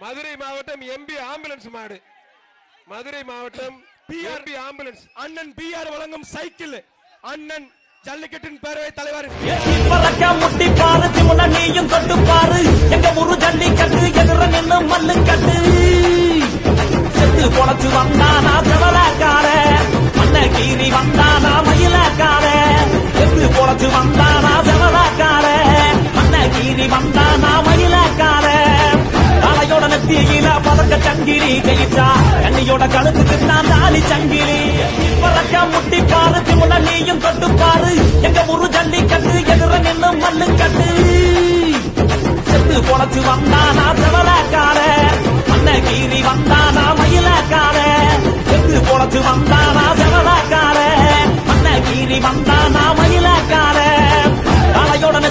மதுரை மாவட்டம் MP ambulance மாடு மதுரை மாவட்டம் எம்பி ஆம்புலன்ஸ் அண்ணன் பி ஆர் வழங்கும் சைக்கிள் அண்ணன் ஜல்லிக்கட்டின் பேரவை தலைவர் ஏத்தி பறக்க முட்டி பாரு திமுன நீயும் தொட்டு பாரு எங்க ஒரு ஜல்லி கட்டு எதிர நின்னு மல்லு கட்டு செத்து பொழைச்சு வந்தானா செவலாக்கார மண்ண கீறி வந்தானா மயிலாக்கார செத்து பொழைச்சு வந்தானா செவலாக்கார மண்ண கீறி வந்தானா மயிலாக்கார காலையோட நெத்தியில பதக்க சங்கிலி கையிட்டா கண்ணியோட கழுத்துக்கு நான் தாலி சங்கிலி பறக்க முட்டி பாரு திமுன நீயும் தொட்டு பாரு எங்க ஒரு ஜல்லி கட்டு எதிர நின்னு மல்லு கட்டு செத்து பொழைச்சு வந்தானா செவலாக்கார மண்ண கீறி வந்தானா மயிலாக்கார செத்து பொழைச்சு வந்தானா செவலாக்கார மண்ண கீறி வந்தானா மயிலாக்கார